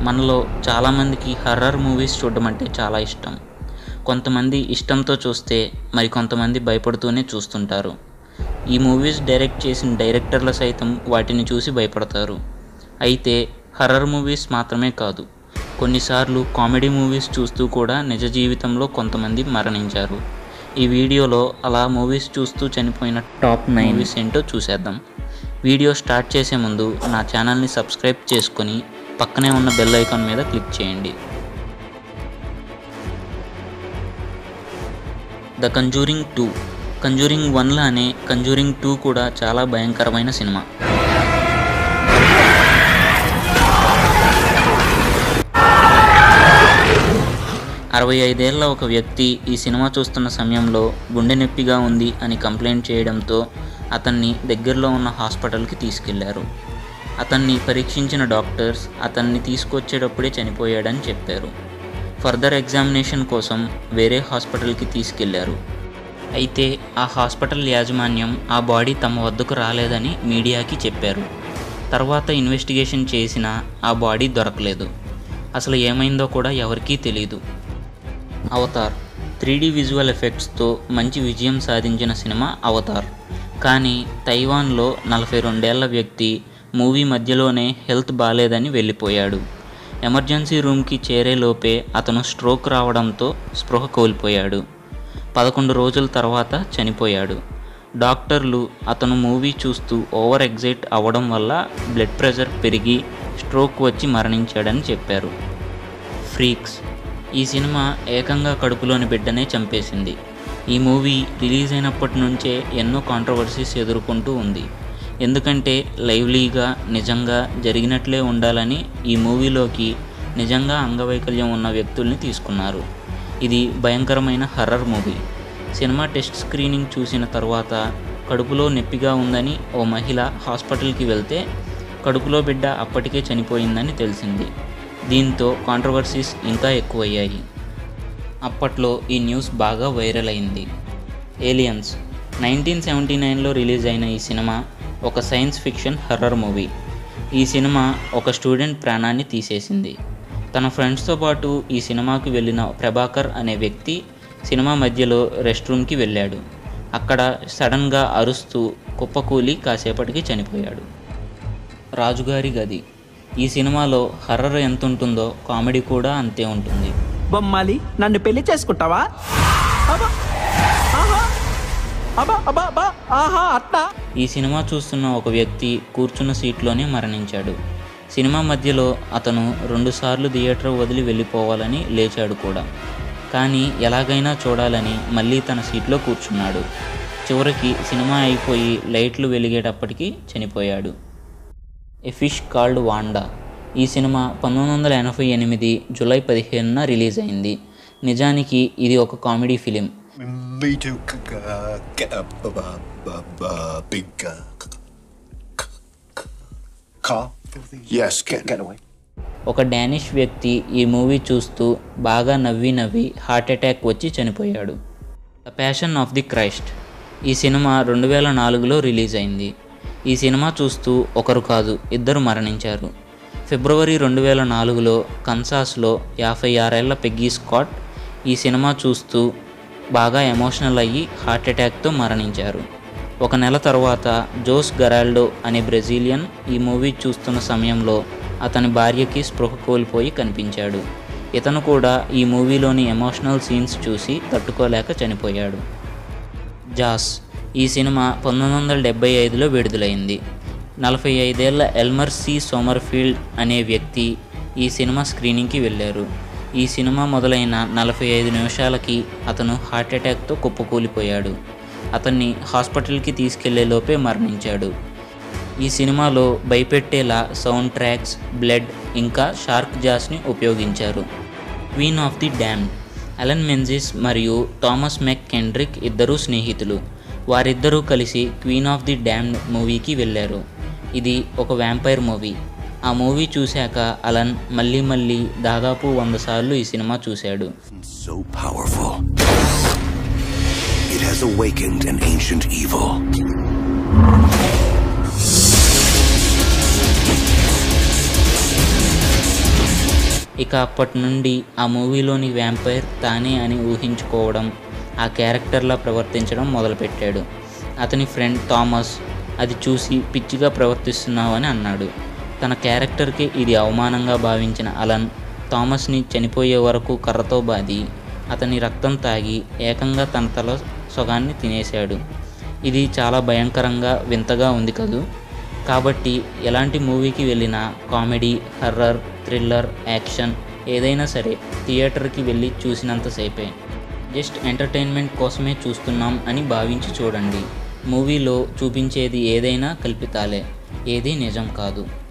మనలో చాలామందికి horror movies చూడడం అంటే చాలా ఇష్టం కొంతమంది ఇష్టంతో చూస్తే మరి కొంతమంది భయపడుతూనే చూస్తుంటారు ఈ మూవీస్ డైరెక్ట్ చేసిన డైరెక్టర్లు సైతం వాటిని చూసి భయపడతారు అయితే హర్రర్ మూవీస్ మాత్రమే కాదు కొన్నిసార్లు కామెడీ మూవీస్ చూస్తూ కూడా నిజ జీవితంలో కొంతమంది మరణించారు ఈ వీడియోలో అలా మూవీస్ చూస్తూ చనిపోయిన టాప్ నైన్ మూవీస్ ఏంటో చూసేద్దాం వీడియో స్టార్ట్ చేసే ముందు నా ఛానల్ని సబ్స్క్రైబ్ చేసుకొని పక్కనే ఉన్న బెల్ ఐకాన్ మీద క్లిక్ చేయండి ద కంజూరింగ్ టూ కంజూరింగ్ వన్లానే కంజూరింగ్ టూ కూడా చాలా భయంకరమైన సినిమా అరవై ఐదేళ్ల ఒక వ్యక్తి ఈ సినిమా చూస్తున్న సమయంలో గుండె నొప్పిగా ఉంది అని కంప్లైంట్ చేయడంతో అతన్ని దగ్గరలో ఉన్న హాస్పిటల్కి తీసుకెళ్లారు అతన్ని పరీక్షించిన డాక్టర్స్ అతన్ని తీసుకొచ్చేటప్పుడే చనిపోయాడని చెప్పారు ఫర్దర్ ఎగ్జామినేషన్ కోసం వేరే హాస్పిటల్కి తీసుకెళ్లారు అయితే ఆ హాస్పిటల్ యాజమాన్యం ఆ బాడీ తమ వద్దకు రాలేదని మీడియాకి చెప్పారు తర్వాత ఇన్వెస్టిగేషన్ చేసినా ఆ బాడీ దొరకలేదు అసలు ఏమైందో కూడా ఎవరికీ తెలియదు అవతార్ త్రీ డి విజువల్ ఎఫెక్ట్స్తో మంచి విజయం సాధించిన సినిమా అవతార్ కానీ తైవాన్లో నలభై రెండేళ్ల వ్యక్తి మూవీ మధ్యలోనే హెల్త్ బాగాలేదని వెళ్ళిపోయాడు ఎమర్జెన్సీ రూమ్కి చేరేలోపే అతను స్ట్రోక్ రావడంతో స్పృహ కోల్పోయాడు పదకొండు రోజుల తర్వాత చనిపోయాడు డాక్టర్లు అతను మూవీ చూస్తూ ఓవర్ ఎగ్జైట్ అవ్వడం వల్ల బ్లడ్ ప్రెషర్ పెరిగి స్ట్రోక్ వచ్చి మరణించాడని చెప్పారు ఫ్రీక్స్ ఈ సినిమా ఏకంగా కడుపులోని బిడ్డనే చంపేసింది ఈ మూవీ రిలీజ్ అయినప్పటి నుంచే ఎన్నో కాంట్రవర్సీస్ ఎదుర్కొంటూ ఉంది ఎందుకంటే లైవ్లీగా నిజంగా జరిగినట్లే ఉండాలని ఈ మూవీలోకి నిజంగా అంగవైకల్యం ఉన్న వ్యక్తుల్ని తీసుకున్నారు ఇది భయంకరమైన horror movie cinema test screening చూసిన తర్వాత కడుపులో నొప్పిగా ఉందని ఓ మహిళ హాస్పిటల్కి వెళ్తే కడుపులో బిడ్డ అప్పటికే చనిపోయిందని తెలిసింది దీంతో కాంట్రవర్సీస్ ఇంకా ఎక్కువయ్యాయి అప్పట్లో ఈ న్యూస్ బాగా వైరల్ అయింది ఏలియన్స్ నైన్టీన్ సెవెంటీ నైన్లో రిలీజ్ అయిన ఈ సినిమా ఒక సైన్స్ ఫిక్షన్ హర్రర్ మూవీ ఈ సినిమా ఒక స్టూడెంట్ ప్రాణాన్ని తీసేసింది తన ఫ్రెండ్స్తో పాటు ఈ సినిమాకు వెళ్ళిన ప్రభాకర్ అనే వ్యక్తి సినిమా మధ్యలో రెస్ట్ రూమ్కి వెళ్ళాడు అక్కడ సడన్గా అరుస్తూ కుప్పకూలి కాసేపటికి చనిపోయాడు రాజుగారి గది ఈ సినిమాలో హర్రర్ ఎంత ఉంటుందో కామెడీ కూడా అంతే ఉంటుంది బొమ్మాలి నన్ను పెళ్లి చేసుకుంటావా అబ్బా ఆహా అబ్బా అబ్బా అబ్బా ఆహా అట్లా ఈ సినిమా చూస్తున్న ఒక వ్యక్తి కూర్చున్న సీట్లోనే మరణించాడు సినిమా మధ్యలో అతను రెండుసార్లు థియేటర్ వదిలి వెళ్ళిపోవాలని లేచాడు కూడా కానీ ఎలాగైనా చూడాలని మళ్ళీ తన సీట్లో కూర్చున్నాడు చివరికి సినిమా అయిపోయి లైట్లు వెలిగేటప్పటికి చనిపోయాడు ఎ ఫిష్ కాల్డ్ వాండా ఈ సినిమా పంతొమ్మిది వందల ఎనభై ఎనిమిది జూలై పదిహేనున రిలీజ్ అయింది నిజానికి ఇది ఒక comedy film Me too. c- c- uh, Get a b- b- b- b- big uh, c- c- c- car. Yes, get get away. ఒక డానిష్ వ్యక్తి ఈ మూవీ చూస్తూ బాగా నవ్వి నవ్వి హార్ట్ అటాక్ వచ్చి చనిపోయాడు the passion of the Christ ఈ సినిమా రెండు వేల నాలుగులో రిలీజ్ అయింది ఈ సినిమా చూస్తూ ఒకరు కాదు ఇద్దరు మరణించారు ఫిబ్రవరి రెండు వేల నాలుగులో కన్సాస్లో యాభై ఆరేళ్ల పెగ్గీ స్కాట్ ఈ సినిమా చూస్తూ బాగా ఎమోషనల్ అయ్యి హార్ట్ అటాక్తో మరణించారు ఒక నెల తర్వాత జోస్ గరాల్డో అనే బ్రెజిలియన్ ఈ మూవీ చూస్తున్న సమయంలో అతని భార్యకి స్పృహ కోల్పోయి కనిపించాడు ఇతను కూడా ఈ మూవీలోని ఎమోషనల్ సీన్స్ చూసి తట్టుకోలేక చనిపోయాడు జాస్ ఈ సినిమా పంతొమ్మిది వందల డెబ్బై ఐదులో విడుదలైంది నలభై ఐదేళ్ల ఎల్మర్ సి సోమర్ఫీల్డ్ అనే వ్యక్తి ఈ సినిమా స్క్రీనింగ్కి వెళ్ళారు ఈ సినిమా మొదలైన నలభై ఐదు నిమిషాలకి అతను హార్ట్ అటాక్తో కుప్పకూలిపోయాడు అతన్ని హాస్పిటల్కి తీసుకెళ్లే లోపే మరణించాడు ఈ సినిమాలో భయపెట్టేలా సౌండ్ ట్రాక్స్ బ్లడ్ ఇంకా షార్క్ జాస్ని ఉపయోగించారు queen of the damned Alan Menzies మరియు థామస్ మెక్ కెండ్రిక్ ఇద్దరూ స్నేహితులు వారిద్దరూ కలిసి క్వీన్ ఆఫ్ ది డ్యామ్ మూవీకి వెళ్ళారు ఇది ఒక వ్యాంపైర్ మూవీ ఆ మూవీ చూశాక అలన్ మళ్ళీ మళ్ళీ దాదాపు వంద సార్లు ఈ సినిమా చూశాడు So powerful. It has awakened an ancient evil. ఇక అప్పటి నుండి ఆ మూవీలోని వ్యాంపైర్ తానే అని ఊహించుకోవడం ఆ క్యారెక్టర్లా ప్రవర్తించడం మొదలుపెట్టాడు అతని ఫ్రెండ్ థామస్ అది చూసి పిచ్చిగా ప్రవర్తిస్తున్నావని అన్నాడు తన క్యారెక్టర్కి ఇది అవమానంగా భావించిన అలన్ థామస్ని చనిపోయే వరకు కర్రతో బాది అతని రక్తం తాగి ఏకంగా తన తల సొగాన్ని తినేశాడు ఇది చాలా భయంకరంగా వింతగా ఉంది కదూ కాబట్టి ఎలాంటి మూవీకి వెళ్ళినా కామెడీ హర్రర్ థ్రిల్లర్ యాక్షన్ ఏదైనా సరే థియేటర్కి వెళ్ళి చూసినంతసేపే జస్ట్ ఎంటర్టైన్మెంట్ కోసమే చూస్తున్నాం అని భావించి చూడండి మూవీలో చూపించేది ఏదైనా కల్పితాలే ఏదీ నిజం కాదు